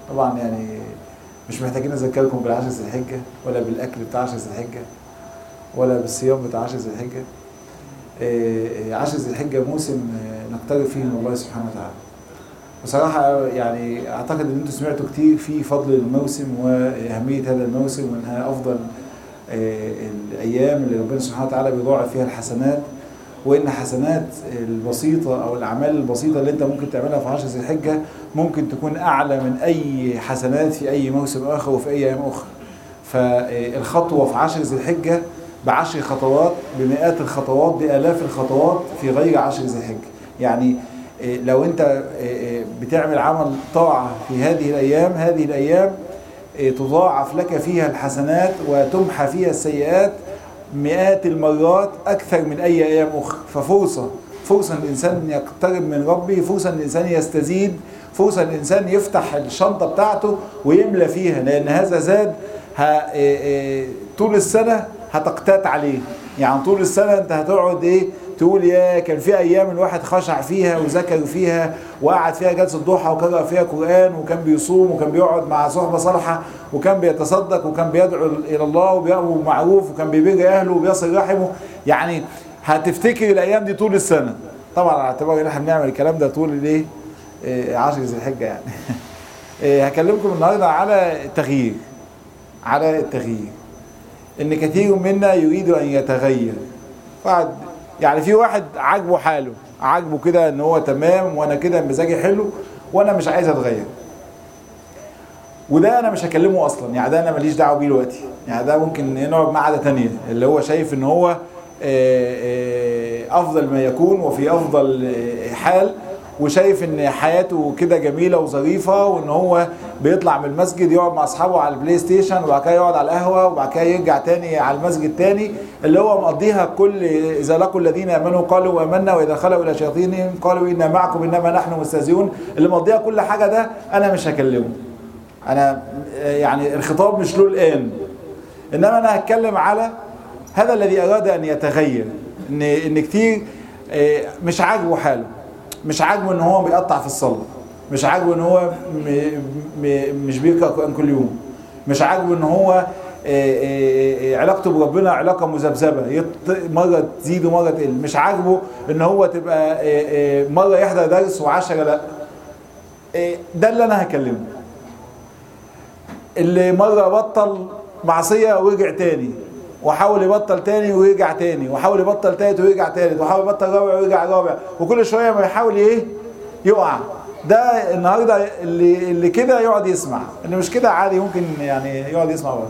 طبعا يعني مش محتاجين اذكركم بالعشر ذي الحجه ولا بالاكل بتاع عشر ذي الحجه ولا بالصيام بتاع عشر ذي الحجه إيه، عشر ذي الحجه موسم آه، نقترب فيه من الله سبحانه وتعالى بصراحة يعني أعتقد إن أنتم سمعتوا كتير في فضل الموسم وأهمية هذا الموسم وإنها أفضل آه، الأيام اللي ربنا سبحانه وتعالى بيضاعف فيها الحسنات وإن حسنات البسيطة أو الأعمال البسيطة اللي أنت ممكن تعملها في عشر ذي الحجة ممكن تكون أعلى من أي حسنات في أي موسم آخر وفي أي أيام أخرى فالخطوة في عشر ذي الحجة بعشر خطوات بمئات الخطوات بآلاف الخطوات في غير عشر ذي الحجة يعني إيه، لو انت إيه، إيه، بتعمل عمل طاعة في هذه الأيام هذه الأيام إيه، تضاعف لك فيها الحسنات وتمحى فيها السيئات مئات المرات أكثر من أي أيام أخرى ففرصة فرصة إن الإنسان يقترب من ربه فرصة إن الإنسان يستزيد فرصة إن الإنسان يفتح الشنطة بتاعته ويملى فيها لأن هذا زاد ه- إيه، إيه، طول السنة هتقتات عليه يعني طول السنة أنت هتقعد إيه تقول يا كان في ايام الواحد خشع فيها وذكر فيها وقعد فيها جلسه ضحى وقرأ فيها قران وكان بيصوم وكان بيقعد مع صحبه صالحه وكان بيتصدق وكان بيدعو الى الله وبيأمر بالمعروف وكان بيبر اهله وبيصل رحمه يعني هتفتكر الايام دي طول السنه طبعا على اعتبار ان احنا بنعمل الكلام ده طول الايه إيه، عشر ذي الحجه يعني إيه، هكلمكم النهارده على التغيير على التغيير ان كثير منا يريد ان يتغير واحد يعني في واحد عاجبه حاله عاجبه كده ان هو تمام وانا كده مزاجي حلو وانا مش عايز اتغير وده انا مش هكلمه اصلا يعني ده انا ماليش دعوه بيه دلوقتي يعني ده ممكن نقعد مع قعده تانية اللي هو شايف ان هو آه، آه، افضل ما يكون وفي افضل آه، حال وشايف ان حياته كده جميله وظريفه وان هو بيطلع من المسجد يقعد مع اصحابه على البلاي ستيشن وبعد كده يقعد على القهوه وبعد كده يرجع تاني على المسجد تاني اللي هو مقضيها كل اذا لقوا الذين امنوا قالوا امنا واذا خلوا الى شياطينهم قالوا انا معكم انما نحن مستهزئون اللي مقضيها كل حاجه ده انا مش هكلمه انا يعني الخطاب مش له الان انما انا هتكلم على هذا الذي اراد ان يتغير ان ان كتير آه، مش عاجبه حاله مش عاجبه ان هو بيقطع في الصلاه مش عاجبه ان هو م م مش بيقرا قران كل يوم مش عاجبه ان هو آه، آه، آه، علاقته بربنا علاقه مذبذبه يط- مره تزيد ومره تقل مش عاجبه ان هو تبقى آه، آه، مره يحضر درس وعشرة لا آه، ده اللي انا هكلمه اللي مرة بطل معصية ورجع تاني وحاول يبطل تاني ويرجع تاني وحاول يبطل تالت ويرجع تالت وحاول يبطل رابع ويرجع رابع وكل شوية ما يحاول ايه يقع ده النهارده اللي اللي كده يقعد يسمع اللي مش كده عادي ممكن يعني يقعد يسمع برضه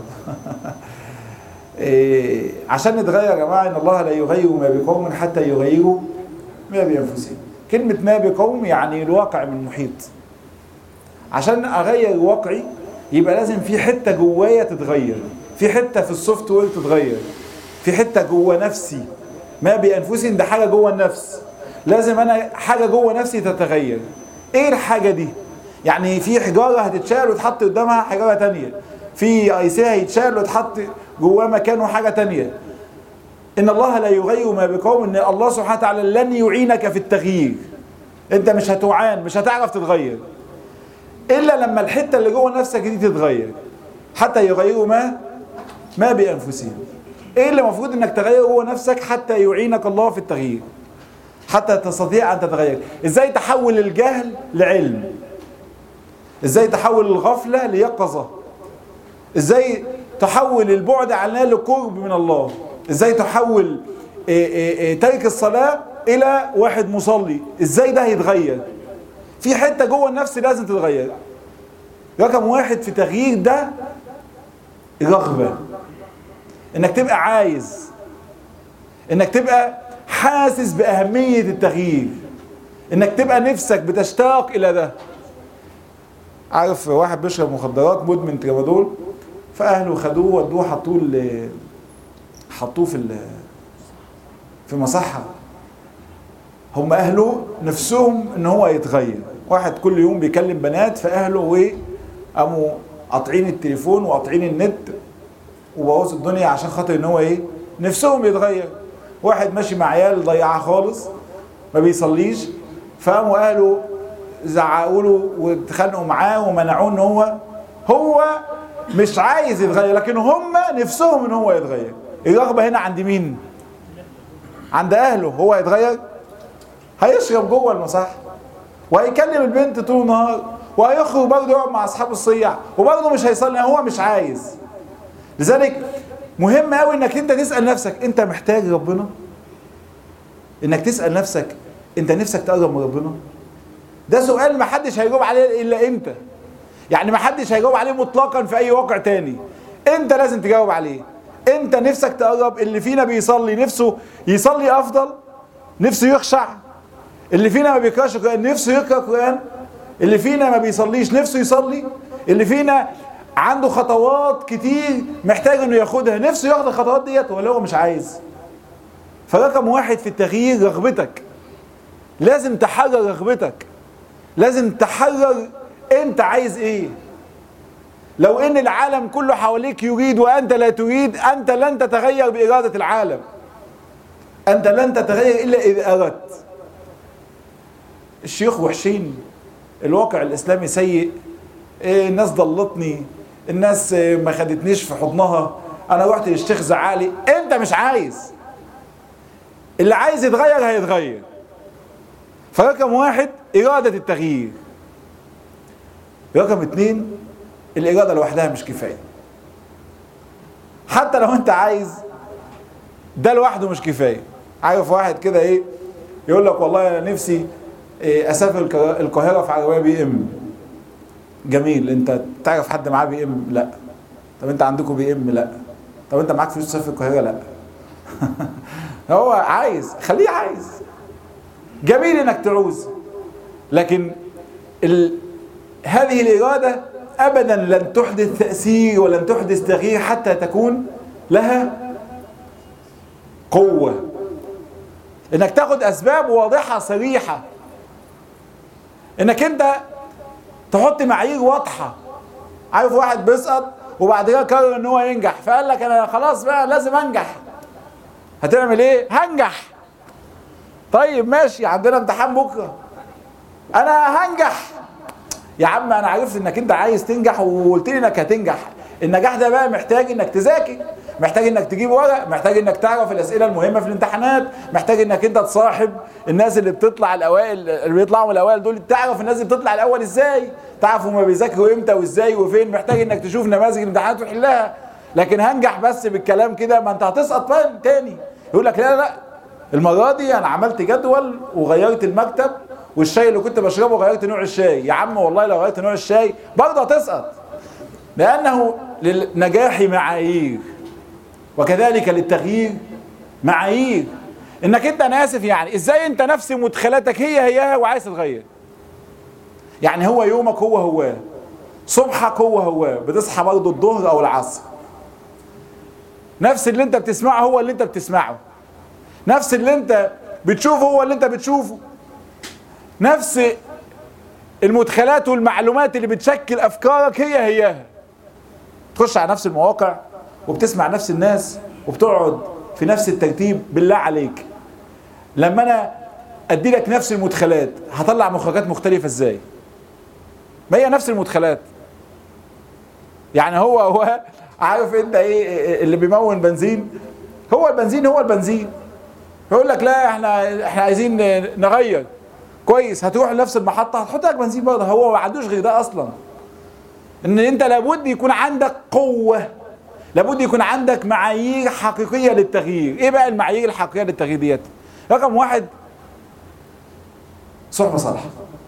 إيه عشان نتغير يا جماعه ان الله لا يغير ما بقوم حتى يغيروا ما بانفسهم كلمه ما بقوم يعني الواقع من محيط عشان اغير واقعي يبقى لازم في حته جوايا تتغير في حته في السوفت وير تتغير في حته جوه نفسي ما بانفسهم ده حاجه جوه النفس لازم انا حاجه جوه نفسي تتغير ايه الحاجه دي يعني في حجاره هتتشال وتحط قدامها حجاره تانية في ايسيه هيتشال وتحط جواه مكانه حاجه تانية ان الله لا يغير ما بقوم ان الله سبحانه وتعالى لن يعينك في التغيير انت مش هتعان مش هتعرف تتغير الا لما الحته اللي جوه نفسك دي تتغير حتى يغيروا ما ما بانفسهم ايه اللي المفروض انك تغيره جوه نفسك حتى يعينك الله في التغيير حتى تستطيع ان تتغير ازاي تحول الجهل لعلم ازاي تحول الغفله ليقظه ازاي تحول البعد عن الله لقرب من الله ازاي تحول إيه إيه إيه ترك الصلاه الى واحد مصلي ازاي ده هيتغير في حته جوه النفس لازم تتغير رقم واحد في تغيير ده رغبه انك تبقى عايز انك تبقى حاسس باهميه التغيير انك تبقى نفسك بتشتاق الى ده عارف واحد بيشرب مخدرات مدمن ترامادول فاهله خدوه ودوه حطوه ال- حطوه في ال- في مصحه هم اهله نفسهم ان هو يتغير واحد كل يوم بيكلم بنات فاهله وايه قاموا قاطعين التليفون وقاطعين النت وبوظوا الدنيا عشان خاطر ان هو ايه نفسهم يتغير واحد ماشي مع عيال ضيعها خالص ما بيصليش فقاموا قالوا زعقوا له واتخانقوا معاه ومنعوه ان هو هو مش عايز يتغير لكن هم نفسهم ان هو يتغير الرغبه هنا عند مين عند اهله هو يتغير هيشرب جوه المصح وهيكلم البنت طول النهار وهيخرج برضه يقعد مع اصحاب الصيع وبرضه مش هيصلي هو مش عايز لذلك مهم قوي انك انت تسال نفسك انت محتاج ربنا انك تسال نفسك انت نفسك تقرب من ربنا ده سؤال ما حدش هيجاوب عليه الا انت يعني ما حدش هيجاوب عليه مطلقا في اي واقع تاني انت لازم تجاوب عليه انت نفسك تقرب اللي فينا بيصلي نفسه يصلي افضل نفسه يخشع اللي فينا ما بيقراش القران نفسه يقرا القران اللي فينا ما بيصليش نفسه يصلي اللي فينا عنده خطوات كتير محتاج انه ياخدها نفسه ياخد الخطوات ديت ولا هو مش عايز فرقم واحد في التغيير رغبتك لازم تحرر رغبتك لازم تحرر انت عايز ايه لو ان العالم كله حواليك يريد وانت لا تريد انت لن تتغير بارادة العالم انت لن تتغير الا اذا اردت الشيوخ وحشين الواقع الاسلامي سيء إيه الناس ضلتني الناس ما خدتنيش في حضنها انا رحت للشيخ زعالي انت مش عايز اللي عايز يتغير هيتغير فرقم واحد إرادة التغيير رقم اتنين الإرادة لوحدها مش كفاية حتى لو أنت عايز ده لوحده مش كفاية عارف واحد كده إيه يقول لك والله أنا نفسي إيه أسافر القاهرة في عربية بي إم جميل أنت تعرف حد معاه بي إم؟ لا طب أنت عندكم بي إم؟ لا طب أنت معاك فلوس تسافر القاهرة؟ لا هو عايز خليه عايز جميل انك تعوز لكن ال... هذه الإرادة أبدا لن تحدث تأثير ولن تحدث تغيير حتى تكون لها قوة انك تاخد أسباب واضحة صريحة انك انت تحط معايير واضحة عارف واحد بيسقط وبعد كده قرر ان هو ينجح فقال لك انا خلاص بقى لازم انجح هتعمل ايه هنجح طيب ماشي عندنا امتحان بكره انا هنجح يا عم انا عرفت انك انت عايز تنجح وقلت لي انك هتنجح النجاح ده بقى محتاج انك تذاكر محتاج انك تجيب ورق محتاج انك تعرف الاسئله المهمه في الامتحانات محتاج انك انت تصاحب الناس اللي بتطلع الاوائل اللي بيطلعوا من الاوائل دول تعرف الناس اللي بتطلع الاول ازاي تعرف هما بيذاكروا امتى وازاي وفين محتاج انك تشوف نماذج الامتحانات وتحلها لكن هنجح بس بالكلام كده ما انت هتسقط تاني يقول لك لا لا المرة دي أنا عملت جدول وغيرت المكتب والشاي اللي كنت بشربه غيرت نوع الشاي يا عم والله لو غيرت نوع الشاي برضه هتسقط لأنه للنجاح معايير وكذلك للتغيير معايير انك انت انا اسف يعني ازاي انت نفس مدخلاتك هي هيها وعايز تتغير يعني هو يومك هو هو صبحك هو هو بتصحى برضه الظهر او العصر نفس اللي انت بتسمعه هو اللي انت بتسمعه نفس اللي انت بتشوفه هو اللي انت بتشوفه نفس المدخلات والمعلومات اللي بتشكل افكارك هي هياها تخش على نفس المواقع وبتسمع نفس الناس وبتقعد في نفس الترتيب بالله عليك لما انا ادي لك نفس المدخلات هطلع مخرجات مختلفة ازاي ما هي نفس المدخلات يعني هو هو عارف انت ايه اللي بيمون بنزين هو البنزين هو البنزين يقول لك لا احنا احنا عايزين نغير كويس هتروح لنفس المحطه هتحط لك بنزين برضه هو ما عندوش غير ده اصلا ان انت لابد يكون عندك قوه لابد يكون عندك معايير حقيقيه للتغيير ايه بقى المعايير الحقيقيه للتغيير ديت رقم واحد صحبه صالحه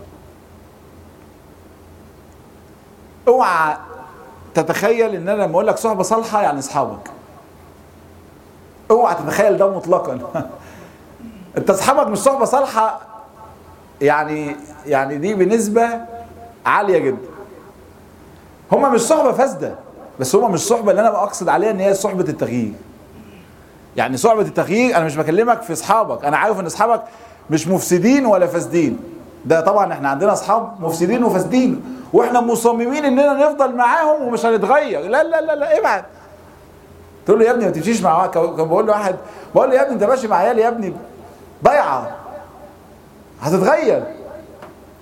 اوعى تتخيل ان انا لما اقول لك صحبه صالحه يعني اصحابك اوعى تتخيل ده مطلقا انت اصحابك مش صحبه صالحه يعني يعني دي بنسبه عاليه جدا هما مش صحبه فاسده بس هما مش صحبه اللي انا بقصد عليها ان هي صحبه التغيير يعني صحبه التغيير انا مش بكلمك في اصحابك انا عارف ان اصحابك مش مفسدين ولا فاسدين ده طبعا احنا عندنا اصحاب مفسدين وفاسدين واحنا مصممين اننا نفضل معاهم ومش هنتغير لا لا لا لا ابعد تقول له يا ابني ما تمشيش مع كان بقول له واحد بقول له يا ابني انت ماشي مع عيالي يا ابني ضايعه هتتغير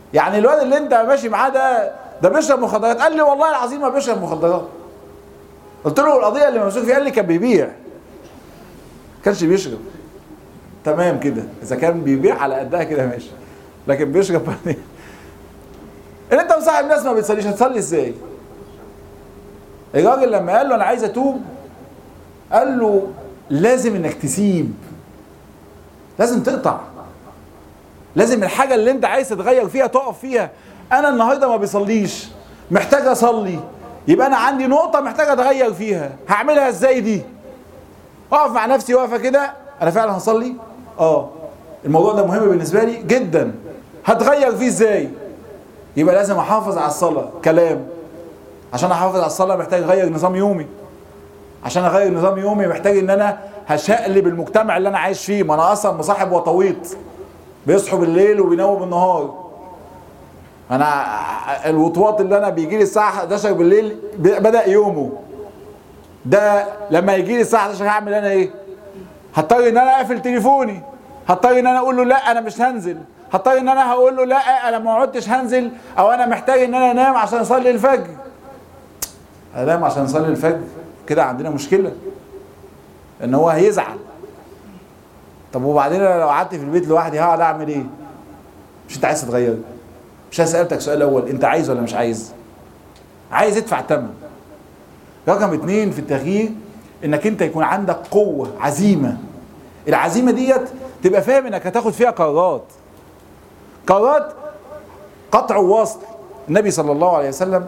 يعني الواد اللي انت ماشي معاه ده ده بيشرب مخدرات قال لي والله العظيم ما بيشرب مخدرات قلت له القضيه اللي ممسوك فيها قال لي كان بيبيع كانش بيشرب تمام كده اذا كان بيبيع على قدها كده ماشي لكن بيشرب بعدين ان انت مصاحب ناس ما بتصليش هتصلي ازاي الراجل لما قال له انا عايز اتوب قال له لازم انك تسيب لازم تقطع لازم الحاجه اللي انت عايز تتغير فيها تقف فيها انا النهارده ما بيصليش محتاج اصلي يبقى انا عندي نقطه محتاج اتغير فيها هعملها ازاي دي اقف مع نفسي واقفه كده انا فعلا هصلي اه الموضوع ده مهم بالنسبه لي جدا هتغير فيه ازاي يبقى لازم احافظ على الصلاه كلام عشان احافظ على الصلاه محتاج اغير نظام يومي عشان اغير نظام يومي محتاج ان انا هشقلب المجتمع اللي انا عايش فيه ما انا اصلا مصاحب وطويط بيصحوا بالليل وبيناموا بالنهار انا الوطواط اللي انا بيجي لي الساعه 11 بالليل بدا يومه ده لما يجي لي الساعه 11 هعمل انا ايه هضطر ان انا اقفل تليفوني هضطر ان انا اقول له لا انا مش هنزل هضطر ان انا هقول له لا انا ما عدتش هنزل او انا محتاج ان انا انام عشان اصلي الفجر انام عشان اصلي الفجر كده عندنا مشكله ان هو هيزعل طب وبعدين انا لو قعدت في البيت لوحدي هقعد اعمل ايه مش انت عايز تتغير مش انا سالتك سؤال اول انت عايز ولا مش عايز عايز ادفع الثمن رقم اتنين في التغيير انك انت يكون عندك قوه عزيمه العزيمه ديت تبقى فاهم انك هتاخد فيها قرارات قرارات قطع ووصل النبي صلى الله عليه وسلم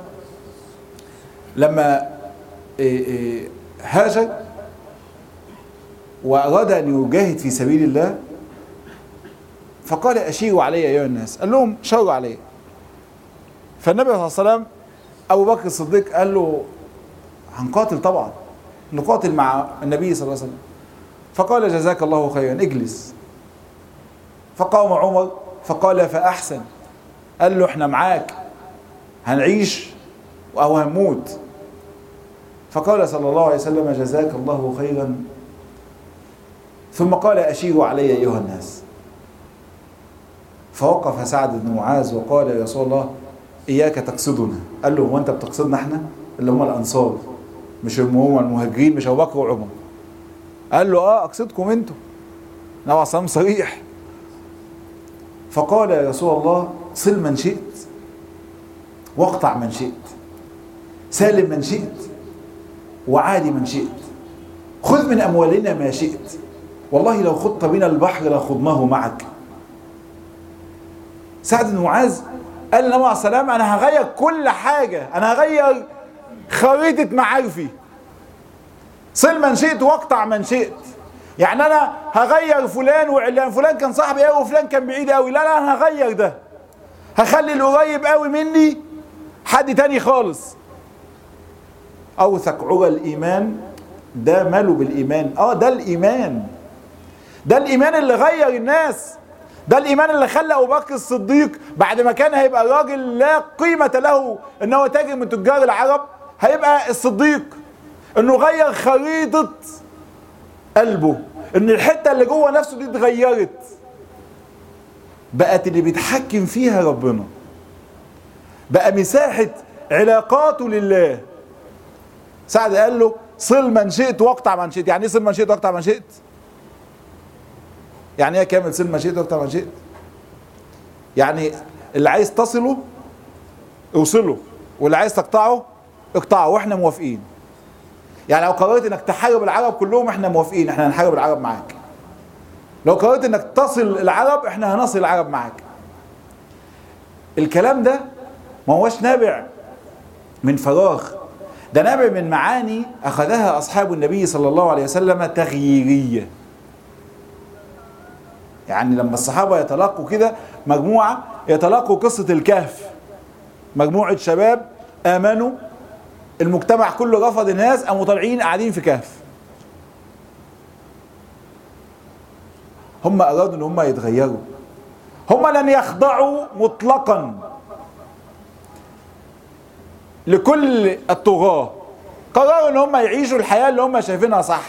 لما هاجر وأراد أن يجاهد في سبيل الله فقال أشيروا علي أيها الناس قال لهم شروا علي فالنبي صلى الله عليه وسلم أبو بكر الصديق قال له هنقاتل طبعا نقاتل مع النبي صلى الله عليه وسلم فقال جزاك الله خيرا اجلس فقام عمر فقال فأحسن قال له احنا معاك هنعيش أو هنموت فقال صلى الله عليه وسلم جزاك الله خيرا ثم قال أشيروا علي أيها الناس فوقف سعد بن معاذ وقال يا رسول الله إياك تقصدنا قال له هو أنت بتقصدنا احنا اللي هم الأنصار مش هم المهاجرين مش أبو بكر وعمر قال له اه أقصدكم أنتم نوع صام صريح فقال يا رسول الله صل من شئت واقطع من شئت سالم من شئت وعادي من شئت خذ من أموالنا ما شئت والله لو خضت بنا البحر لخضناه معك سعد بن معاذ قال للنبي عليه السلام انا هغير كل حاجه انا هغير خريطه معارفي صل من شئت واقطع من شئت يعني انا هغير فلان وعلان فلان كان صاحبي قوي وفلان كان بعيد قوي لا لا انا هغير ده هخلي القريب قوي مني حد تاني خالص اوثق عرى الايمان ده ماله بالايمان اه ده الايمان ده الايمان اللي غير الناس ده الايمان اللي خلى ابو بكر الصديق بعد ما كان هيبقى راجل لا قيمه له ان هو تاجر من تجار العرب هيبقى الصديق انه غير خريطه قلبه ان الحته اللي جوه نفسه دي اتغيرت بقت اللي بيتحكم فيها ربنا بقى مساحه علاقاته لله سعد قال له صل من شئت واقطع من شئت يعني ايه صل من شئت واقطع من شئت يعني ايه كامل صل من شئت واقطع من شئت يعني اللي عايز تصله اوصله واللي عايز تقطعه اقطعه واحنا موافقين يعني لو قررت انك تحارب العرب كلهم احنا موافقين احنا هنحارب العرب معاك لو قررت انك تصل العرب احنا هنصل العرب معاك الكلام ده ما هوش نابع من فراغ ده نابع من معاني اخذها اصحاب النبي صلى الله عليه وسلم تغييريه يعني لما الصحابه يتلقوا كده مجموعه يتلقوا قصه الكهف مجموعه شباب امنوا المجتمع كله رفض الناس قاموا طالعين قاعدين في كهف هم ارادوا ان هم يتغيروا هم لن يخضعوا مطلقا لكل الطغاة قرروا ان هم يعيشوا الحياة اللي هم شايفينها صح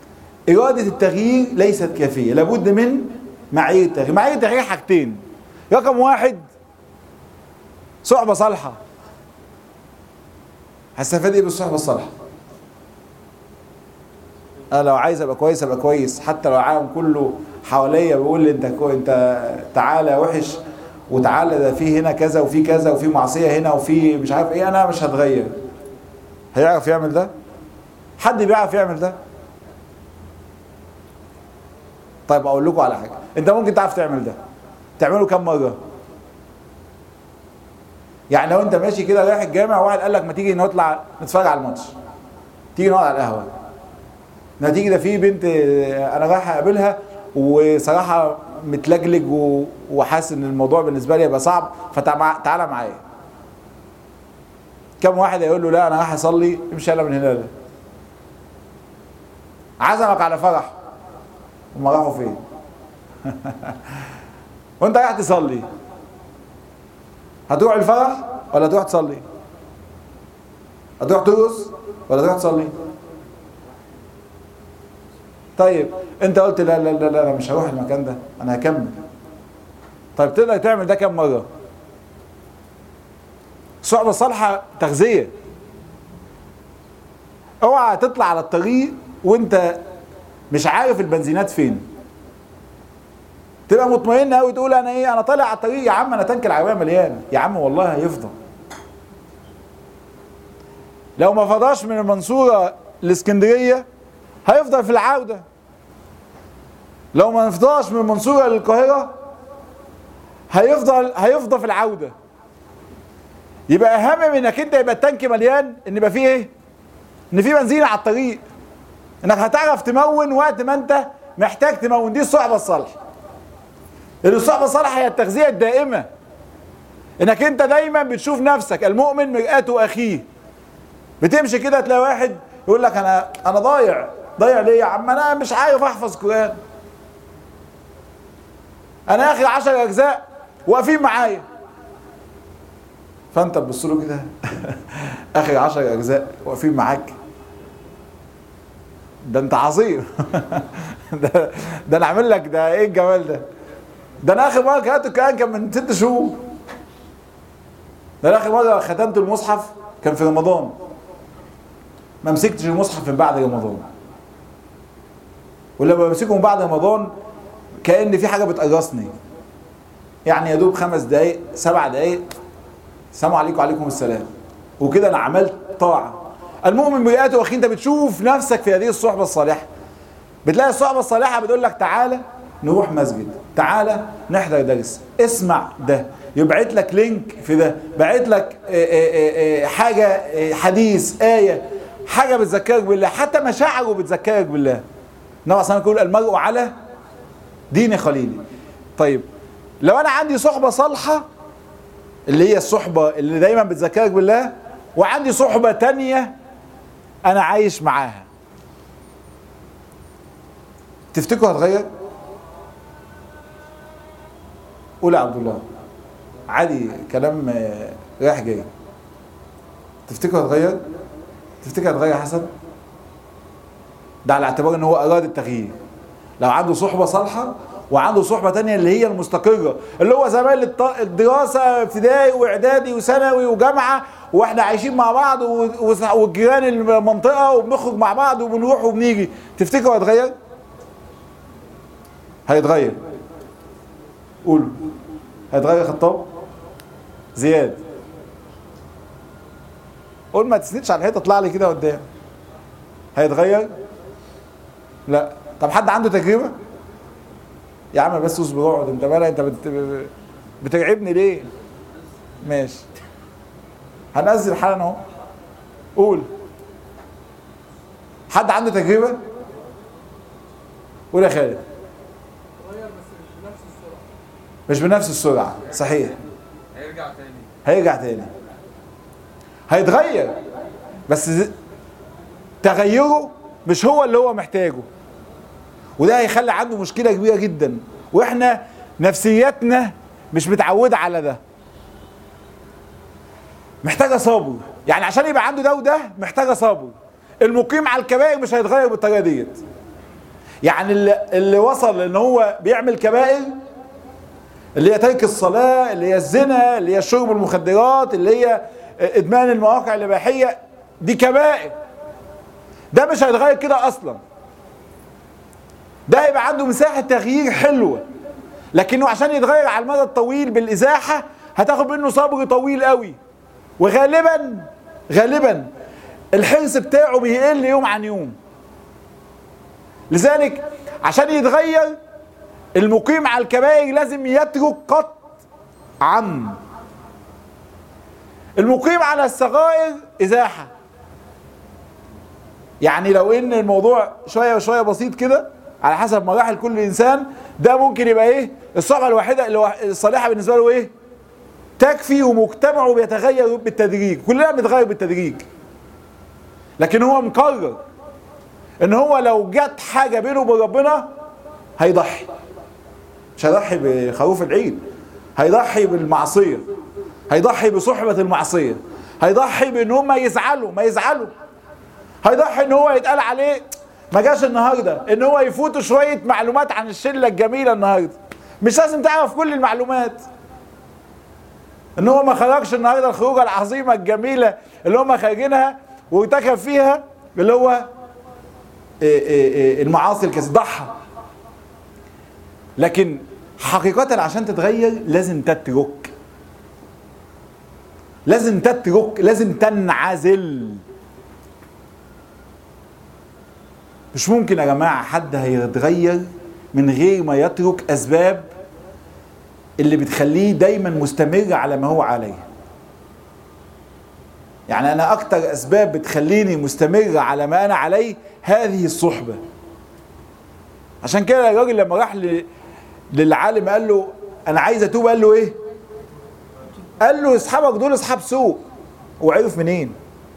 إرادة التغيير ليست كافية لابد من معايير التغيير معايير التغيير حاجتين رقم واحد صحبة صالحة هستفاد ايه بالصحبة الصالحة انا لو عايز ابقى كويس ابقى كويس حتى لو العالم كله حواليا بيقول لي انت كو انت تعالى وحش وتعالى ده في هنا كذا وفي كذا وفي معصيه هنا وفي مش عارف ايه انا مش هتغير هيعرف يعمل ده حد بيعرف يعمل ده طيب اقول لكم على حاجه انت ممكن تعرف تعمل ده تعمله كم مره يعني لو انت ماشي كده رايح الجامع واحد قال لك ما تيجي نطلع نتفرج على الماتش تيجي نقعد على القهوه نتيجه ده في بنت انا رايح اقابلها وصراحه متلجلج و- وحاسس ان الموضوع بالنسبه لي هيبقى صعب فتعالى معايا كم واحد هيقول له لا انا رايح اصلي امشي يلا من هنا لا عزمك على فرح هم راحوا فين وانت رايح تصلي هتروح الفرح ولا تروح تصلي هتروح ترقص ولا تروح تصلي طيب انت قلت لا لا لا لا أنا مش هروح المكان ده انا هكمل طيب تقدر تعمل ده كم مره صحبة صالحة تغذية اوعى تطلع على الطريق وانت مش عارف البنزينات فين تبقى مطمئن قوي تقول انا ايه انا طالع على الطريق يا عم انا تانك العربيه مليان يا عم والله هيفضى لو ما فضاش من المنصوره لاسكندريه هيفضل في العوده لو ما فضاش من المنصوره للقاهره هيفضل هيفضى في العوده يبقى اهم من انك انت يبقى التانك مليان ان يبقى فيه ايه ان في بنزين على الطريق انك هتعرف تمون وقت ما انت محتاج تمون دي الصحبه الصالحه لان الصحبه الصالحه هي التغذيه الدائمه انك انت دايما بتشوف نفسك المؤمن مرآة اخيه بتمشي كده تلاقي واحد يقول لك انا انا ضايع ضايع ليه يا عم انا مش عارف احفظ قران انا اخر عشر اجزاء واقفين معايا فانت تبص له كده اخر عشر اجزاء واقفين معاك ده انت عظيم ده ده انا عامل لك ده ايه الجمال ده ده انا اخر مره قرات القران كان من ست شهور ده انا اخر مره ختمت المصحف كان في رمضان ما مسكتش المصحف من بعد رمضان ولما بمسكه من بعد رمضان كأن في حاجه بتقرصني يعني يا دوب خمس دقايق سبع دقايق السلام عليكم وعليكم السلام وكده انا عملت طاعه المؤمن بيئاته اخي انت بتشوف نفسك في هذه الصحبه الصالحه بتلاقي الصحبه الصالحه بتقول لك تعالى نروح مسجد تعالى نحضر درس اسمع ده يبعت لك لينك في ده بعت لك آه، آه، آه، حاجه آه، حديث ايه حاجه بتذكرك بالله حتى مشاعره بتذكرك بالله النبي صلى الله عليه وسلم يقول المرء على دين خليله طيب لو انا عندي صحبه صالحه اللي هي الصحبه اللي دايما بتذكرك بالله وعندي صحبه تانية انا عايش معاها تفتكروا هتغير قول يا عبد الله عادي كلام آه، رايح جاي تفتكر هتغير تفتكر هتغير يا حسن ده على اعتبار ان هو اراد التغيير لو عنده صحبه صالحه وعنده صحبه تانية اللي هي المستقره اللي هو زمان الط- الدراسه ابتدائي واعدادي وثانوي وجامعه واحنا عايشين مع بعض و- و- والجيران المنطقه وبنخرج مع بعض وبنروح وبنيجي تفتكروا هيتغير؟ هيتغير قولوا هيتغير يا خطاب زياد قول ما تسندش على الحيطه اطلع لي كده قدام هيتغير لا طب حد عنده تجربه يا عم بس اصبر اقعد انت مالك انت بت... بترعبني ليه ماشي هنزل حالا اهو قول حد عنده تجربه قول يا خالد اتغير بس مش بنفس السرعه مش بنفس السرعه صحيح هيرجع تاني هيرجع تاني هيتغير بس ز- تغيره مش هو اللي هو محتاجه وده هيخلي عنده مشكلة كبيرة جدا واحنا نفسيتنا مش متعودة على ده محتاجة صبر يعني عشان يبقى عنده ده وده محتاجة صبر المقيم على الكبائر مش هيتغير بالطريقة ديت يعني اللي, اللي وصل ان هو بيعمل كبائر اللي هي ترك الصلاة اللي هي الزنا اللي هي شرب المخدرات اللي هي ادمان المواقع الاباحية دي كبائر ده مش هيتغير كده اصلا ده هيبقى عنده مساحة تغيير حلوة لكنه عشان يتغير على المدى الطويل بالازاحة هتاخد منه صبر طويل قوي وغالبا غالبا الحرص بتاعه بيقل يوم عن يوم لذلك عشان يتغير المقيم على الكبائر لازم يترك قطعا المقيم على الصغائر ازاحه يعني لو ان الموضوع شويه وشويه بسيط كده على حسب مراحل كل انسان ده ممكن يبقى ايه الصحبه الوحيده اللي الصالحه بالنسبه له ايه تكفي ومجتمعه بيتغير بالتدريج كلنا بنتغير بالتدريج لكن هو مقرر ان هو لو جت حاجه بينه وبين ربنا هيضحي مش هيضحي بخروف العيد هيضحي بالمعصيه هيضحي بصحبه المعصيه هيضحي بان هم يزعلوا ما يزعلوا هيضحي ان هو يتقال عليه ما جاش النهارده ان هو يفوتوا شويه معلومات عن الشله الجميله النهارده مش لازم تعرف كل المعلومات ان هو ما خرجش النهارده الخروجه العظيمه الجميله اللي هم خارجينها وارتكب فيها اللي هو المعاصي الكثيره ضحى لكن حقيقة عشان تتغير لازم تترك لازم تترك لازم تنعزل مش ممكن يا جماعة حد هيتغير من غير ما يترك أسباب اللي بتخليه دايما مستمر على ما هو عليه يعني أنا أكتر أسباب بتخليني مستمر على ما أنا عليه هذه الصحبة عشان كده الراجل لما راح ل... للعالم قال له انا عايز اتوب قال له ايه قال له اصحابك دول اصحاب سوء وعرف منين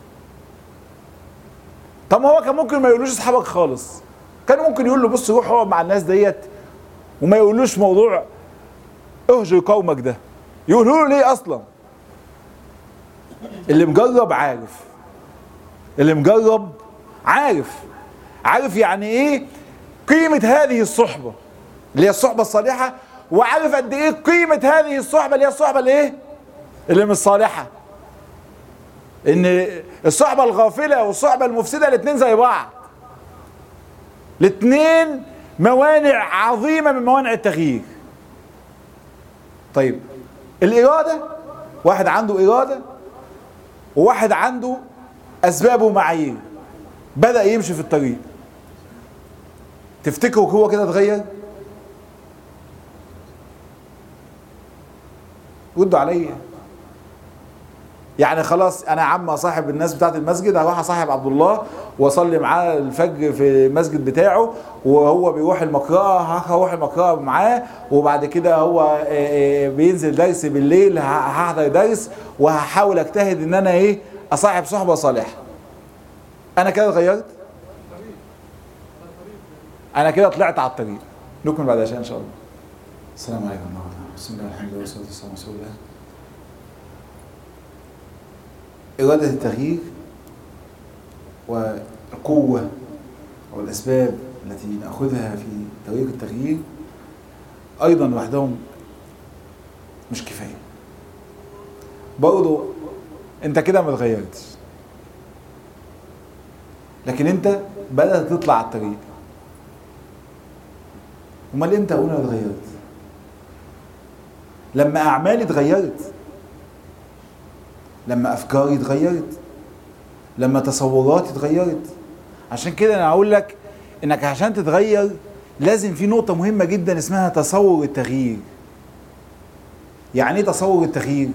طب ما هو كان ممكن ما يقولوش اصحابك خالص كان ممكن يقول له بص روح اقعد مع الناس ديت وما يقولوش موضوع اهجر قومك ده يقولوا له ليه اصلا اللي مجرب عارف اللي مجرب عارف عارف يعني ايه قيمة هذه الصحبة اللي هي الصحبة الصالحة وعارف قد ايه قيمة هذه الصحبة اللي هي الصحبة الايه؟ اللي مش صالحة. ان الصحبة الغافلة والصحبة المفسدة الاتنين زي بعض. الاتنين موانع عظيمة من موانع التغيير. طيب الإرادة واحد عنده إرادة وواحد عنده أسباب ومعايير. بدأ يمشي في الطريق. تفتكروا هو كده اتغير؟ ردوا عليا يعني خلاص انا يا عم اصاحب الناس بتاعت المسجد هروح اصاحب عبد الله واصلي معاه الفجر في المسجد بتاعه وهو بيروح المقرأة هروح المقرأة معاه وبعد كده هو بينزل درس بالليل هحضر درس وهحاول اجتهد ان انا ايه اصاحب صحبة صالحة انا كده اتغيرت انا كده طلعت على الطريق نكمل بعد عشان ان شاء الله السلام عليكم ورحمة الله بسم الله الحمد لله والصلاة والسلام على رسول الله إرادة التغيير والقوة والأسباب التي نأخذها في طريق التغيير أيضا وحدهم مش كفاية برضه أنت كده ما اتغيرتش لكن أنت بدأت تطلع على الطريق أمال إمتى أقول أنا اتغيرت؟ لما اعمالي اتغيرت لما افكاري اتغيرت لما تصوراتي اتغيرت عشان كده انا هقول لك انك عشان تتغير لازم في نقطة مهمة جدا اسمها تصور التغيير يعني ايه تصور التغيير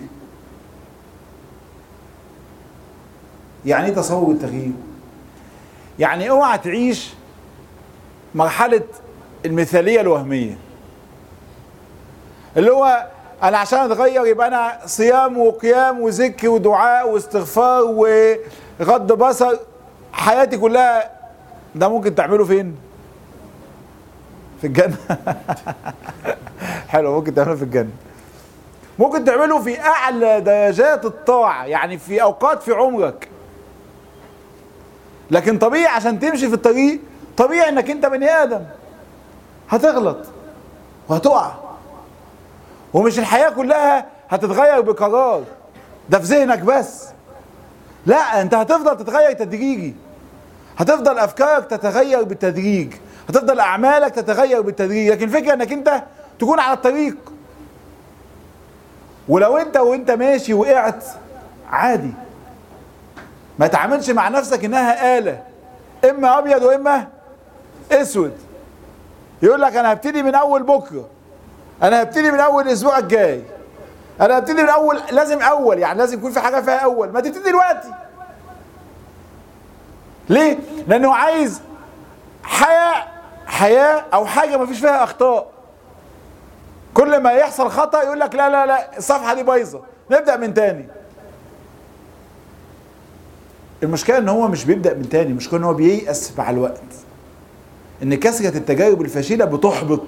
يعني ايه تصور التغيير يعني اوعى تعيش مرحلة المثالية الوهمية اللي هو انا عشان اتغير يبقى انا صيام وقيام وذكر ودعاء واستغفار وغض بصر حياتي كلها ده ممكن تعمله فين؟ في الجنة حلو ممكن تعمله في الجنة ممكن تعمله في اعلى درجات الطاعة يعني في اوقات في عمرك لكن طبيعي عشان تمشي في الطريق طبيعي انك انت بني ادم هتغلط وهتقع ومش الحياه كلها هتتغير بقرار ده في ذهنك بس لا انت هتفضل تتغير تدريجي هتفضل افكارك تتغير بالتدريج هتفضل اعمالك تتغير بالتدريج لكن الفكره انك انت تكون على الطريق ولو انت وانت ماشي وقعت عادي ما تعاملش مع نفسك انها آلة اما ابيض واما اسود يقول لك انا هبتدي من اول بكره انا هبتدي من اول الاسبوع الجاي انا هبتدي من اول لازم اول يعني لازم يكون في حاجه فيها اول ما تبتدي دلوقتي ليه لانه عايز حياه حياه او حاجه ما فيش فيها اخطاء كل ما يحصل خطا يقول لك لا لا لا الصفحه دي بايظه نبدا من تاني المشكله ان هو مش بيبدا من تاني المشكله ان هو بييأس مع الوقت ان كثره التجارب الفاشله بتحبط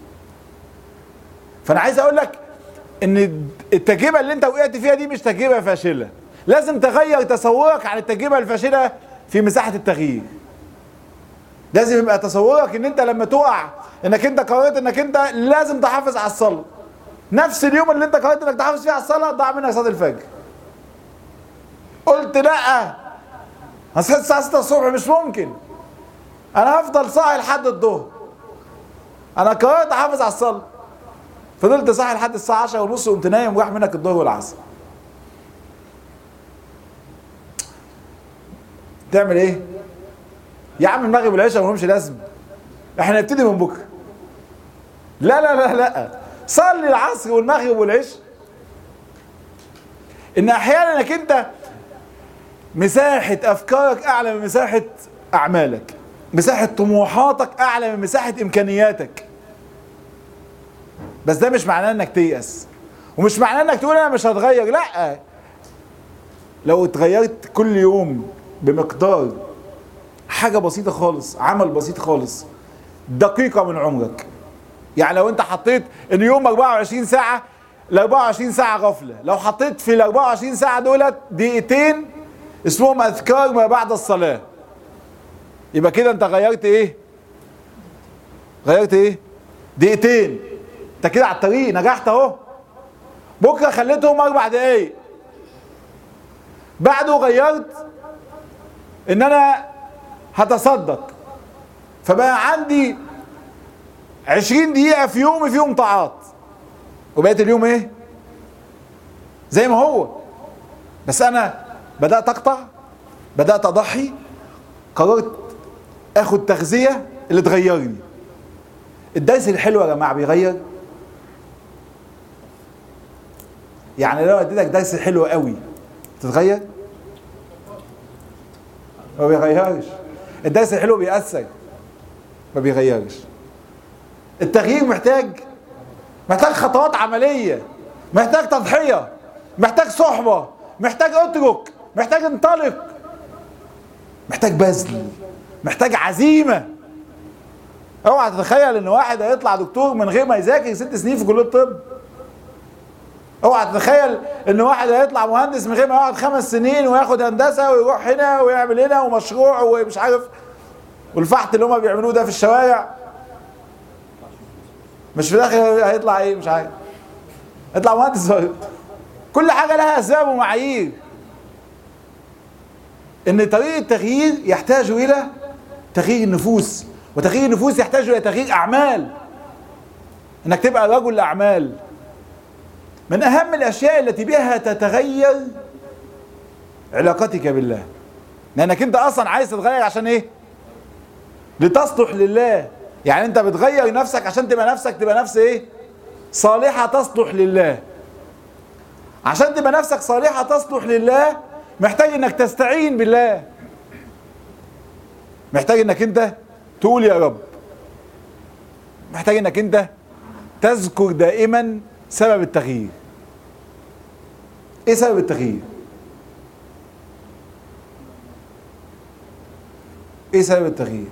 فانا عايز اقول لك ان التجربه اللي انت وقعت فيها دي مش تجربه فاشله لازم تغير تصورك عن التجربه الفاشله في مساحه التغيير لازم يبقى تصورك ان انت لما تقع انك انت قررت انك انت لازم تحافظ على الصلاه نفس اليوم اللي انت قررت انك تحافظ فيه على الصلاه ضاع منك صلاه الفجر قلت لا هصحى الساعه 6 الصبح مش ممكن انا هفضل صاحي لحد الظهر انا قررت احافظ على الصلاه فضلت صاحي لحد الساعه 10 ونص وقمت نايم وراح منك الظهر والعصر تعمل ايه يا عم المغرب والعشاء مالهمش لازمه احنا نبتدي من بكره لا لا لا لا صلي العصر والمغرب والعشاء ان احيانا انك انت مساحه افكارك اعلى من مساحه اعمالك مساحه طموحاتك اعلى من مساحه امكانياتك بس ده مش معناه انك تيأس ومش معناه انك تقول انا مش هتغير لا لو اتغيرت كل يوم بمقدار حاجة بسيطة خالص عمل بسيط خالص دقيقة من عمرك يعني لو انت حطيت ان يوم 24 ساعة ال 24 ساعة غفلة لو حطيت في ال 24 ساعة دولت دقيقتين اسمهم اذكار ما بعد الصلاة يبقى كده انت غيرت ايه غيرت ايه دقيقتين انت كده على الطريق نجحت اهو بكره خليتهم اربع دقايق بعده غيرت ان انا هتصدق فبقى عندي عشرين دقيقة في يومي فيهم طاعات وبقيت اليوم ايه زي ما هو بس انا بدأت اقطع بدأت اضحي قررت اخد تغذية اللي تغيرني الدرس الحلو يا جماعة بيغير يعني لو اديتك درس حلو قوي تتغير ما بيغيرش الدرس الحلو بيأثر ما بيغيرش التغيير محتاج محتاج خطوات عملية محتاج تضحية محتاج صحبة محتاج اترك محتاج انطلق محتاج بذل محتاج عزيمة اوعى تتخيل ان واحد هيطلع دكتور من غير ما يذاكر ست سنين في كلية الطب اوعى تتخيل ان واحد هيطلع مهندس من غير ما يقعد خمس سنين وياخد هندسه ويروح هنا ويعمل هنا ومشروع ومش عارف والفحت اللي هم بيعملوه ده في الشوارع مش في الاخر هيطلع ايه مش عارف يطلع مهندس كل حاجه لها اسباب ومعايير ان طريق التغيير يحتاج الى تغيير النفوس وتغيير النفوس يحتاج الى تغيير اعمال انك تبقى رجل اعمال من اهم الاشياء التي بها تتغير علاقتك بالله لانك انت اصلا عايز تتغير عشان ايه لتصلح لله يعني انت بتغير نفسك عشان تبقى نفسك تبقى نفس ايه صالحة تصلح لله عشان تبقى نفسك صالحة تصلح لله محتاج انك تستعين بالله محتاج انك انت تقول يا رب محتاج انك انت تذكر دائما سبب التغيير ايه سبب التغيير ايه سبب التغيير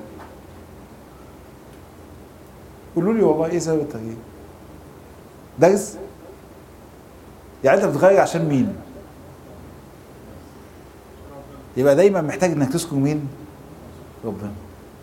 قولوا لي والله ايه سبب التغيير درس يعني انت بتغير عشان مين يبقى دايما محتاج انك تذكر مين ربنا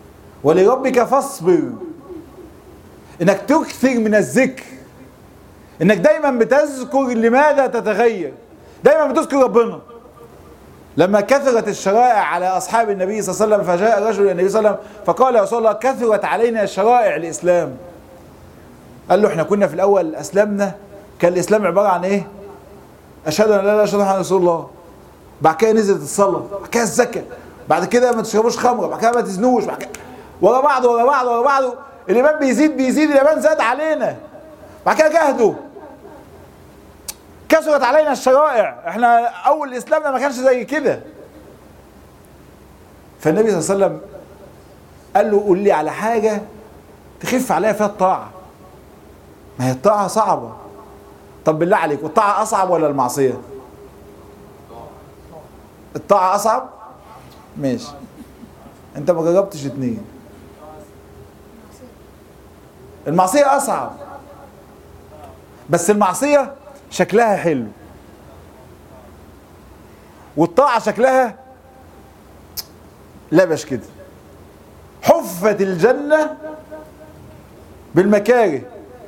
ولربك فاصبر انك تكثر من الذكر انك دايما بتذكر لماذا تتغير دايما بتذكر ربنا لما كثرت الشرائع على اصحاب النبي صلى الله عليه وسلم فجاء رجل الى النبي صلى الله عليه وسلم فقال يا رسول الله كثرت علينا شرائع الاسلام قال له احنا كنا في الاول اسلمنا كان الاسلام عباره عن ايه اشهد ان لا اله الا الله محمد رسول الله بعد كده نزلت الصلاه بعد كده الزكاه بعد كده ما تشربوش خمره بعد كده ما تزنوش بعد كده ورا بعض ورا بعض ورا بعض الايمان بيزيد بيزيد الايمان زاد علينا بعد كده جهدوا كثرت علينا الشرائع احنا اول اسلامنا ما كانش زي كده فالنبي صلى الله عليه وسلم قال له قول لي على حاجه تخف عليها فيها الطاعه ما هي الطاعه صعبه طب بالله عليك والطاعه اصعب ولا المعصيه الطاعه اصعب ماشي انت ما جربتش اتنين المعصيه اصعب بس المعصيه شكلها حلو والطاعه شكلها لبش كده حفت الجنه بالمكاره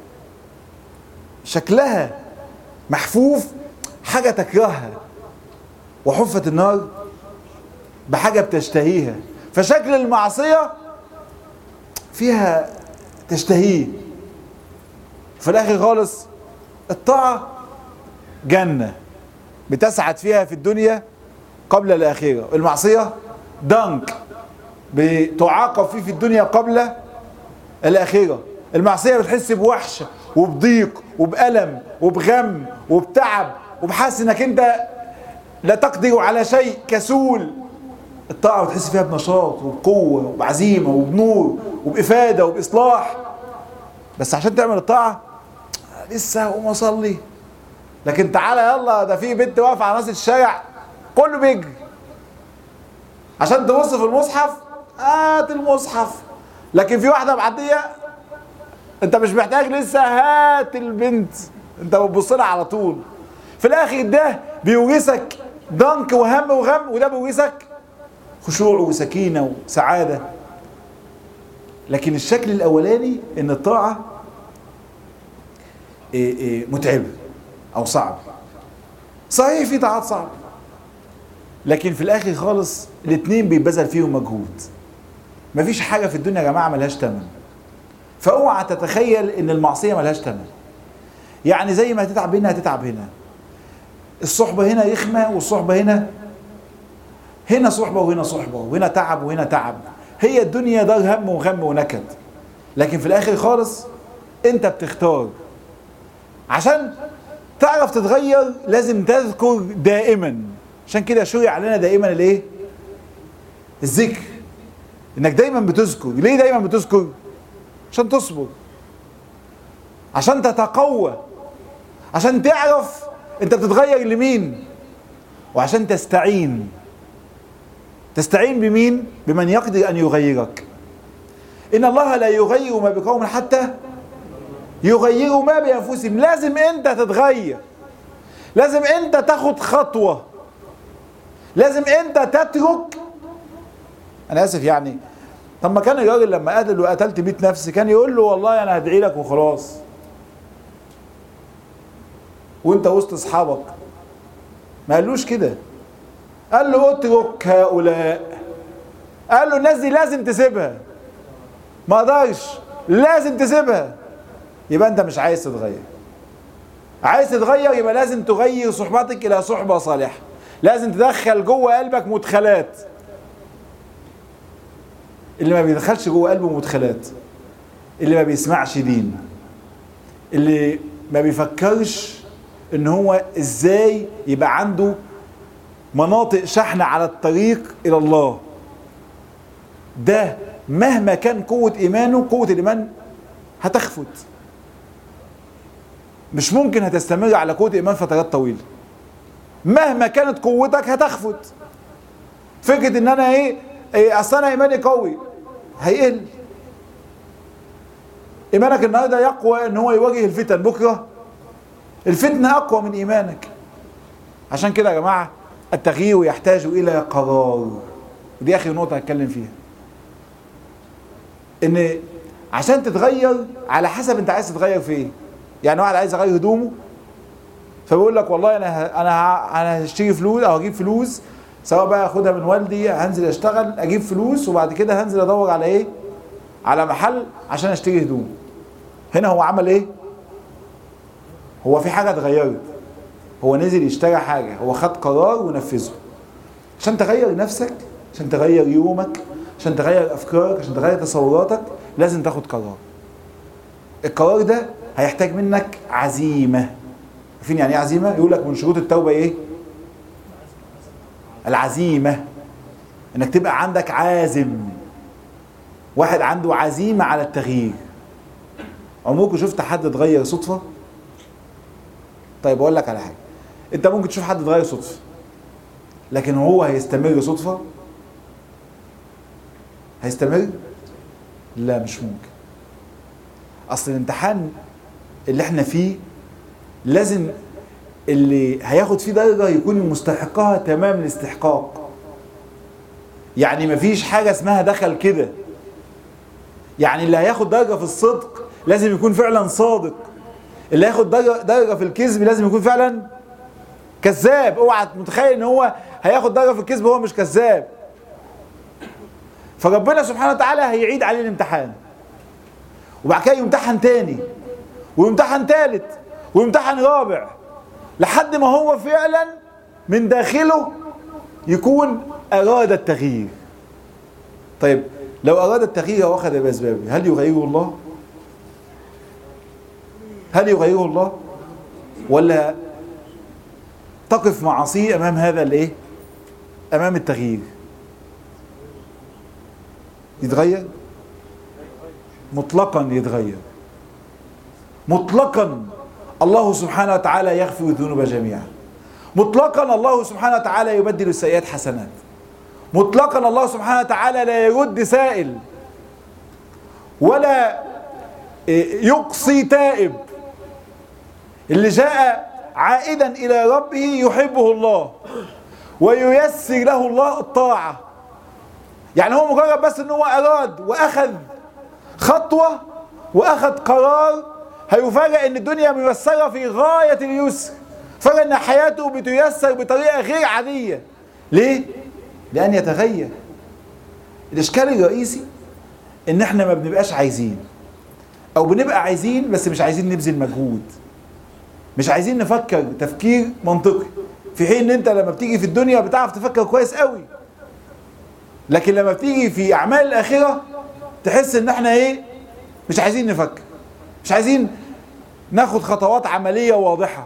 شكلها محفوف حاجه تكرهها وحفت النار بحاجه بتشتهيها فشكل المعصيه فيها تشتهيه في الاخر خالص الطاعه جنه بتسعد فيها في الدنيا قبل الاخره المعصيه ضنك بتعاقب فيه في الدنيا قبل الاخره المعصيه بتحس بوحشه وبضيق وبألم وبغم وبتعب وبحس انك انت لا تقدر على شيء كسول الطاعة بتحس فيها بنشاط وبقوة وبعزيمة وبنور وبإفادة وبإصلاح بس عشان تعمل الطاعة لسه هقوم أصلي لكن تعالى يلا ده في بنت واقفة على ناس الشارع كله بيجري عشان تبص في المصحف هات المصحف لكن في واحدة معدية انت مش محتاج لسه هات البنت انت بتبص لها على طول في الاخر ده بيورثك ضنك وهم وغم وده بيورثك خشوع وسكينة وسعادة لكن الشكل الأولاني إن الطاعة إيه إيه متعبة أو صعب صحيح في طاعات صعبة لكن في الآخر خالص الاتنين بيبذل فيهم مجهود مفيش حاجة في الدنيا يا جماعة ملهاش تمن فاوعى تتخيل إن المعصية ملهاش تمن يعني زي ما هتتعب هنا هتتعب هنا الصحبة هنا رخمة والصحبة هنا هنا صحبة وهنا صحبة وهنا تعب وهنا تعب هي الدنيا دار هم وغم ونكد لكن في الاخر خالص انت بتختار عشان تعرف تتغير لازم تذكر دائما عشان كده شرع لنا دائما الايه الذكر انك دايما بتذكر ليه دايما بتذكر عشان تصبر عشان تتقوى عشان تعرف انت بتتغير لمين وعشان تستعين تستعين بمين بمن يقدر ان يغيرك ان الله لا يغير ما بقوم حتى يغيروا ما بانفسهم لازم انت تتغير لازم انت تاخد خطوه لازم انت تترك انا اسف يعني طب ما كان الراجل لما قتل وقتلت 100 نفس كان يقول له والله انا هدعي لك وخلاص وانت وسط اصحابك ما قالوش كده قال له اترك هؤلاء قال له الناس دي لازم تسيبها ما اقدرش لازم تسيبها يبقى انت مش عايز تتغير عايز تتغير يبقى لازم تغير صحبتك الى صحبه صالحه لازم تدخل جوه قلبك مدخلات اللي ما بيدخلش جوه قلبه مدخلات اللي ما بيسمعش دين اللي ما بيفكرش ان هو ازاي يبقى عنده مناطق شحن على الطريق الى الله ده مهما كان قوة ايمانه قوة الايمان هتخفت مش ممكن هتستمر على قوة ايمان فترات طويلة مهما كانت قوتك هتخفت فكرة ان انا ايه, إيه اصل انا ايماني قوي هيقل ايمانك النهارده يقوى ان هو يواجه الفتن بكره الفتنه اقوى من ايمانك عشان كده يا جماعه التغيير يحتاج الى قرار ودي اخر نقطه هتكلم فيها ان عشان تتغير على حسب انت عايز تتغير في ايه يعني واحد عايز يغير هدومه فبيقول لك والله انا ه- انا ه- انا هشتري فلوس او هجيب فلوس سواء بقى اخدها من والدي هنزل اشتغل اجيب فلوس وبعد كده هنزل ادور على ايه على محل عشان اشتري هدوم هنا هو عمل ايه هو في حاجه اتغيرت هو نزل يشتري حاجه هو خد قرار ونفذه عشان تغير نفسك عشان تغير يومك عشان تغير افكارك عشان تغير تصوراتك لازم تاخد قرار القرار ده هيحتاج منك عزيمه عارفين يعني ايه عزيمه يقول لك من شروط التوبه ايه العزيمه انك تبقى عندك عازم واحد عنده عزيمه على التغيير عمركم شفت حد اتغير صدفه طيب اقول لك على حاجه انت ممكن تشوف حد اتغير صدفه لكن هو هيستمر صدفه هيستمر لا مش ممكن اصل الامتحان اللي احنا فيه لازم اللي هياخد فيه درجه يكون مستحقها تمام الاستحقاق يعني مفيش حاجه اسمها دخل كده يعني اللي هياخد درجه في الصدق لازم يكون فعلا صادق اللي هياخد درجه درجه في الكذب لازم يكون فعلا كذاب اوعى متخيل ان هو هياخد درجه في الكذب وهو مش كذاب فربنا سبحانه وتعالى هيعيد عليه الامتحان وبعد كده يمتحن تاني ويمتحن تالت ويمتحن رابع لحد ما هو فعلا من داخله يكون اراد التغيير طيب لو اراد التغيير واخذ باسبابه هل يغيره الله هل يغيره الله ولا تقف معاصيه امام هذا الايه امام التغيير يتغير مطلقا يتغير مطلقا الله سبحانه وتعالى يغفر الذنوب جميعا مطلقا الله سبحانه وتعالى يبدل السيئات حسنات مطلقا الله سبحانه وتعالى لا يرد سائل ولا يقصي تائب اللي جاء عائدا الى ربه يحبه الله وييسر له الله الطاعه يعني هو مجرد بس ان هو اراد واخذ خطوه واخذ قرار هيفاجئ ان الدنيا ميسره في غايه اليسر فجأة ان حياته بتيسر بطريقه غير عاديه ليه لان يتغير الاشكال الرئيسي ان احنا ما بنبقاش عايزين او بنبقى عايزين بس مش عايزين نبذل مجهود مش عايزين نفكر تفكير منطقي في حين ان انت لما بتيجي في الدنيا بتعرف تفكر كويس قوي لكن لما بتيجي في اعمال الاخره تحس ان احنا ايه مش عايزين نفكر مش عايزين ناخد خطوات عمليه واضحه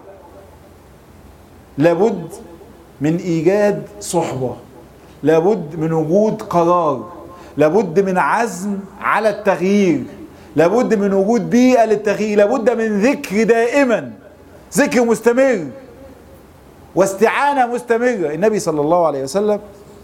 لابد من ايجاد صحبه لابد من وجود قرار لابد من عزم على التغيير لابد من وجود بيئه للتغيير لابد من ذكر دائما ذكر مستمر واستعانه مستمره النبي صلى الله عليه وسلم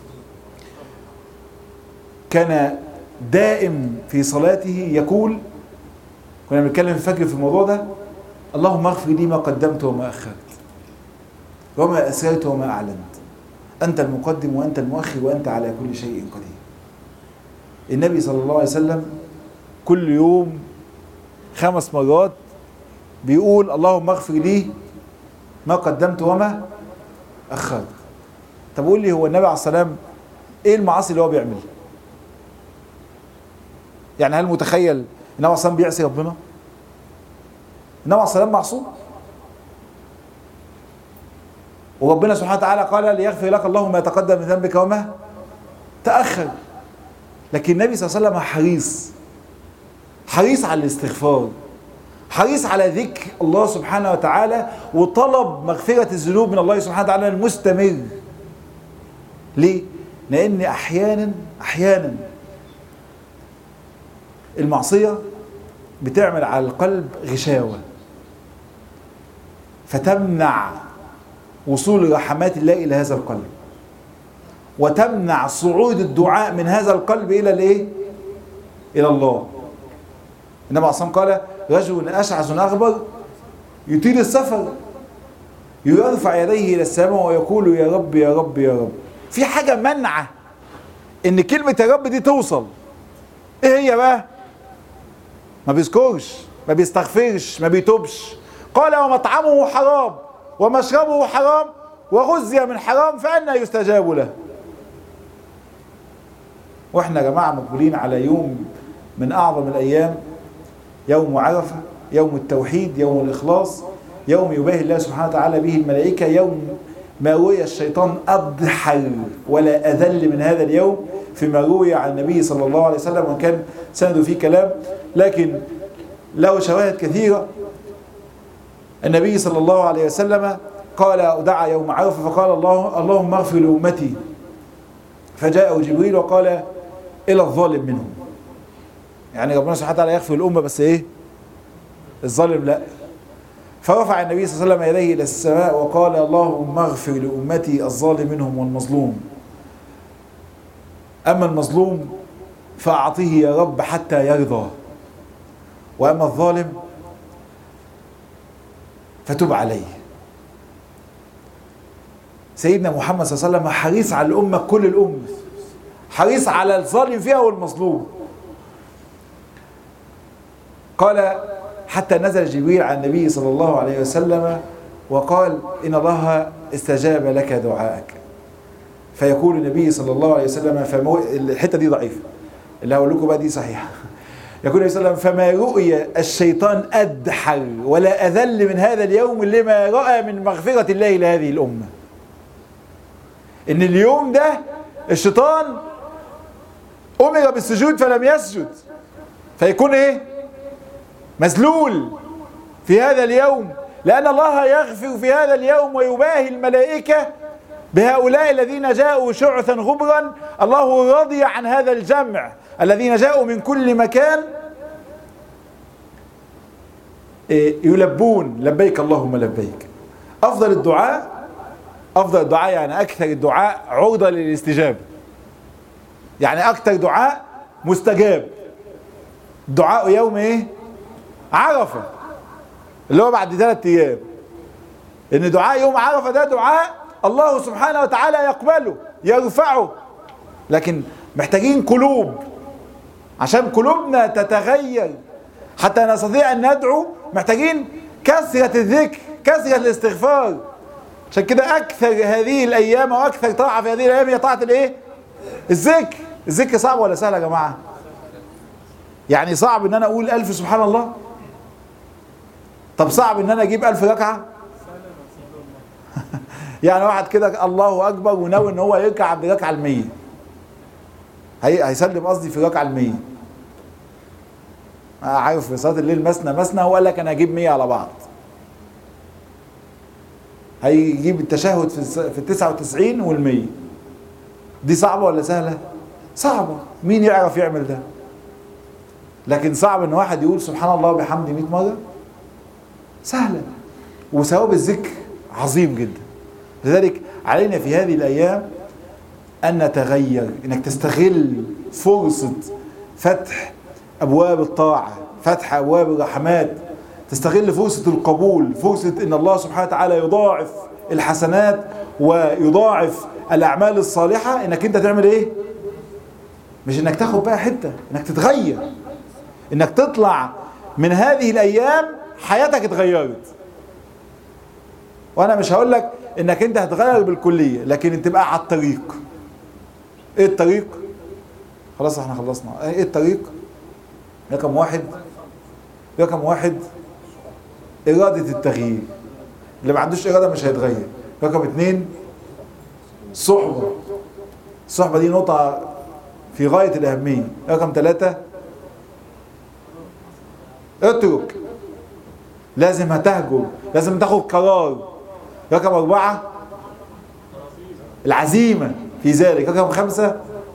كان دائم في صلاته يقول كنا بنتكلم في الفجر في الموضوع ده اللهم اغفر لي ما قدمت وما اخرت وما اسررت وما اعلنت انت المقدم وانت المؤخر وانت على كل شيء قدير النبي صلى الله عليه وسلم كل يوم خمس مرات بيقول اللهم اغفر لي ما قدمت وما اخرت طب قول لي هو النبي عليه الصلاه والسلام ايه المعاصي اللي هو بيعملها يعني هل متخيل النبي عليه الصلاه بيعصي ربنا النبي عليه الصلاه معصوم وربنا سبحانه وتعالى قال ليغفر لك الله ما يتقدم من ذنبك وما تاخر لكن النبي صلى الله عليه وسلم حريص حريص على الاستغفار حريص على ذكر الله سبحانه وتعالى وطلب مغفرة الذنوب من الله سبحانه وتعالى المستمر ليه؟ لأن أحيانا أحيانا المعصية بتعمل على القلب غشاوة فتمنع وصول رحمات الله إلى هذا القلب وتمنع صعود الدعاء من هذا القلب إلى الإيه؟ إلى الله النبي عليه الصلاة قال رجل أشعث أغبر يطيل السفر يرفع يديه إلى السماء ويقول يا رب يا رب يا رب في حاجة منعة إن كلمة يا رب دي توصل إيه هي بقى؟ ما بيذكرش ما بيستغفرش ما بيتوبش قال ومطعمه حرام ومشربه حرام وغذي من حرام فأنا يستجاب له واحنا يا جماعة مقبلين على يوم من أعظم الأيام يوم عرفة يوم التوحيد يوم الإخلاص يوم يباهي الله سبحانه وتعالى به الملائكة يوم ما روي الشيطان أضحل ولا أذل من هذا اليوم فيما روي عن النبي صلى الله عليه وسلم وإن كان سنده فيه كلام لكن له شواهد كثيرة النبي صلى الله عليه وسلم قال دعا يوم عرفة فقال الله اللهم اغفر لأمتي فجاءه جبريل وقال إلى الظالم منهم يعني ربنا سبحانه وتعالى يغفر الأمة بس إيه الظالم لا فرفع النبي صلى الله عليه وسلم يديه إلى السماء وقال اللهم اغفر لأمتي الظالم منهم والمظلوم أما المظلوم فأعطيه يا رب حتى يرضى وأما الظالم فتب عليه سيدنا محمد صلى الله عليه وسلم حريص على الأمة كل الأمة حريص على الظالم فيها والمظلوم قال حتى نزل جبريل على النبي صلى الله عليه وسلم وقال إن الله استجاب لك دعاءك فيقول النبي صلى الله عليه وسلم فمو... الحتة دي ضعيفة اللي هقول لكم بقى دي صحيحة يقول النبي صلى الله عليه وسلم فما رؤي الشيطان أدحر ولا أذل من هذا اليوم لما رأى من مغفرة الله لهذه الأمة إن اليوم ده الشيطان أمر بالسجود فلم يسجد فيكون إيه مذلول في هذا اليوم لأن الله يغفر في هذا اليوم ويباهي الملائكة بهؤلاء الذين جاءوا شعثا غبرا الله رضي عن هذا الجمع الذين جاءوا من كل مكان يلبون لبيك اللهم لبيك أفضل الدعاء أفضل الدعاء يعني أكثر الدعاء عرضة للاستجابة يعني أكثر دعاء مستجاب دعاء يوم إيه عرفة اللي هو بعد ثلاثة أيام إن دعاء يوم عرفة ده دعاء الله سبحانه وتعالى يقبله يرفعه لكن محتاجين قلوب عشان قلوبنا تتغير حتى نستطيع أن ندعو محتاجين كثرة الذكر كثرة الاستغفار عشان كده أكثر هذه الأيام وأكثر طاعة في هذه الأيام هي طاعة الإيه؟ الذكر الذكر صعب ولا سهل يا جماعة؟ يعني صعب إن أنا أقول ألف سبحان الله؟ طب صعب إن أنا أجيب ألف ركعة؟ يعني واحد كده الله أكبر وناوي إن هو يركع عند الركعة المية هي هيسلم قصدي في الركعة المية عارف في صلاة الليل مثنى مثنى هو قال لك أنا هجيب 100 على بعض هيجيب التشهد في في ال 99 وال 100 دي صعبة ولا سهلة؟ صعبة مين يعرف يعمل ده؟ لكن صعب ان واحد يقول سبحان الله وبحمده 100 مرة سهلة وثواب الذكر عظيم جدا لذلك علينا في هذه الأيام أن نتغير إنك تستغل فرصة فتح أبواب الطاعة فتح أبواب الرحمات تستغل فرصة القبول فرصة إن الله سبحانه وتعالى يضاعف الحسنات ويضاعف الأعمال الصالحة إنك أنت تعمل إيه؟ مش إنك تاخد بقى حتة إنك تتغير إنك تطلع من هذه الأيام حياتك اتغيرت وأنا مش هقول لك إنك أنت هتغير بالكلية لكن تبقى على الطريق إيه الطريق؟ خلاص احنا خلصنا إيه الطريق؟ رقم واحد رقم واحد إرادة التغيير اللي ما عندوش إرادة مش هيتغير رقم اتنين صحبة الصحبة دي نقطة في غاية الأهمية رقم ثلاثة اترك لازم هتهجر لازم تاخد قرار رقم أربعة العزيمة في ذلك رقم خمسة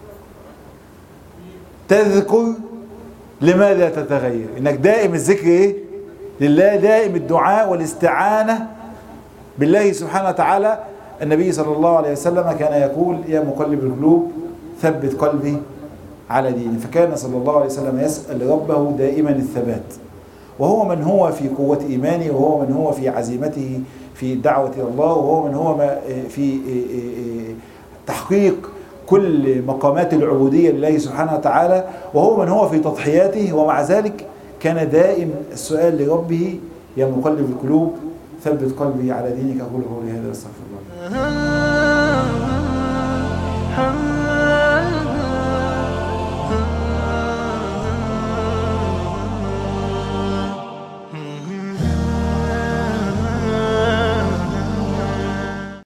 تذكر لماذا تتغير انك دائم الذكر ايه لله دائم الدعاء والاستعانة بالله سبحانه وتعالى النبي صلى الله عليه وسلم كان يقول يا مقلب القلوب ثبت قلبي على ديني فكان صلى الله عليه وسلم يسأل ربه دائما الثبات وهو من هو في قوة إيمانه وهو من هو في عزيمته في الدعوة إلى الله وهو من هو في تحقيق كل مقامات العبودية لله سبحانه وتعالى وهو من هو في تضحياته ومع ذلك كان دائم السؤال لربه يا مقلب القلوب ثبت قلبي على دينك أقول قولي هذا أستغفر الله